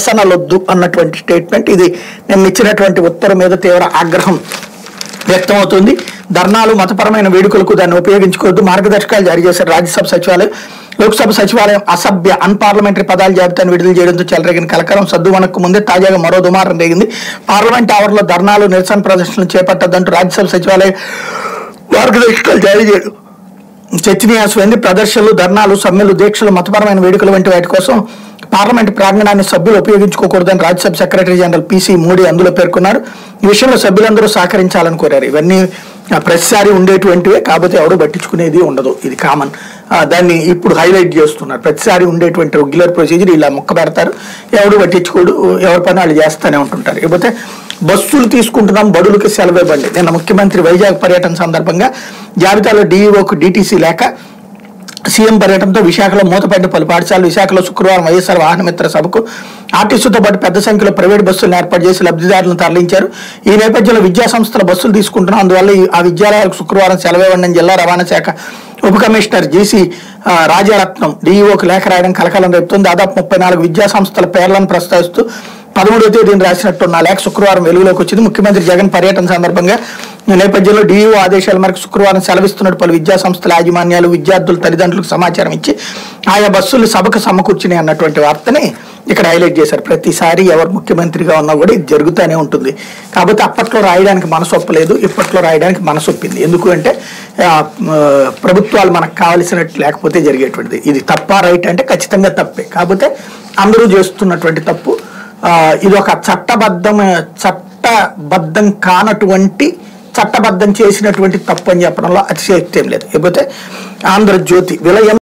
నిరసనలొద్దు అన్నటువంటి స్టేట్మెంట్ ఇది నేను ఇచ్చినటువంటి ఉత్తరం మీద తీవ్ర ఆగ్రహం వ్యక్తమవుతుంది ధర్నాలు మతపరమైన వేడుకలకు దాన్ని ఉపయోగించుకోవద్దు మార్గదర్శకాలు జారీ చేశారు రాజ్యసభ సచివాలయం లోక్సభ సచివాలయం అసభ్య అన్పార్లమెంటరీ పదాల జాబితాను విడుదల చేయడంతో చెలరేగిన కలకలం సద్దు వనకు ముందే తాజాగా మరో దుమారం రేగింది పార్లమెంట్ ఆవర్లో ధర్నాలు నిరసన ప్రదర్శనలు చేపట్టద్దంటూ రాజ్యసభ సచివాలయం మార్గదర్శకాలు జారీ చేయడం చర్చనీయాస్మైంది ప్రదర్శనలు ధర్నాలు సమ్మెలు దీక్షలు మతపరమైన వేడుకలు వంటి వాటి కోసం పార్లమెంట్ ప్రాంగణాన్ని సభ్యులు ఉపయోగించుకోకూడదని రాజ్యసభ సెక్రటరీ జనరల్ పిసి మోడీ అందులో పేర్కొన్నారు ఈ విషయంలో సభ్యులందరూ సహకరించాలని కోరారు ఇవన్నీ ఆ, ప్రతిసారి ఉండేటువంటివే కాకపోతే ఎవరు పట్టించుకునేది ఉండదు ఇది కామన్ దాన్ని ఇప్పుడు హైలైట్ చేస్తున్నారు ప్రతిసారి ఉండేటువంటి రెగ్యులర్ ప్రొసీజర్ ఇలా మొక్క పెడతారు ఎవడు పట్టించుకోడు ఎవరి పని వాళ్ళు చేస్తూనే ఉంటుంటారు ఇకపోతే బస్సులు తీసుకుంటున్నాం బడులకి సెలవు ఇవ్వండి నిన్న ముఖ్యమంత్రి వైజాగ్ పర్యటన సందర్భంగా జాబితాలో డీఈఓకు డీటీసీ లేక సీఎం పర్యటనతో విశాఖలో మూతపడిన పలు పాఠశాలలు విశాఖలో శుక్రవారం వైఎస్ఆర్ వాహన మిత్ర సభకు ఆర్టీసీతో పాటు పెద్ద సంఖ్యలో ప్రైవేట్ బస్సులను ఏర్పాటు చేసి లబ్ధిదారులను తరలించారు ఈ నేపథ్యంలో విద్యా సంస్థల బస్సులు తీసుకుంటున్నాం అందువల్ల ఈ- ఆ విద్యాలయాలకు శుక్రవారం సెలవివ్వండి అని జిల్లా రవాణా శాఖ ఉప కమిషనర్ జేసీ ఆ, రాజారత్నం డీఈఓకి లేఖ రాయడం కలకలం రేపుతుంది దాదాపు ముప్పై నాలుగు విద్యా సంస్థల పేర్లను ప్రస్తావిస్తూ పదమూడవ తేదీని రాసినట్టున్న లేఖ శుక్రవారం వెలుగులోకి వచ్చింది ముఖ్యమంత్రి జగన్ పర్యటన సందర్భంగా ఈ నేపథ్యంలో డీఈఓ ఆదేశాల మేరకు శుక్రవారం సెలవిస్తున్నట్టు పలు విద్యా సంస్థల యాజమాన్యాలు విద్యార్థుల తల్లిదండ్రులకు సమాచారం ఇచ్చి ఆయా బస్సులు సభకు సమకూర్చినాయి అన్నటువంటి వార్తని ఇక్కడ హైలైట్ చేశారు ప్రతిసారి ఎవరు ముఖ్యమంత్రిగా ఉన్నా కూడా ఇది జరుగుతూనే ఉంటుంది కాకపోతే అప్పట్లో రాయడానికి మనసు ఒప్పలేదు ఇప్పట్లో రాయడానికి మనసు ఒప్పింది ఎందుకు అంటే ఆ, ఆ, ప్రభుత్వాలు మనకు కావలసినట్టు లేకపోతే జరిగేటువంటిది ఇది తప్ప రైట్ అంటే ఖచ్చితంగా తప్పే కాకపోతే అందరూ చేస్తున్నటువంటి తప్పు ఆ, ఇది ఒక చట్టబద్ధం చట్టబద్ధం కానటువంటి చట్టబద్ధం చేసినటువంటి తప్పు అని చెప్పడంలో అతిశయక్తి ఏం లేదు లేకపోతే ఆంధ్రజ్యోతి విలయం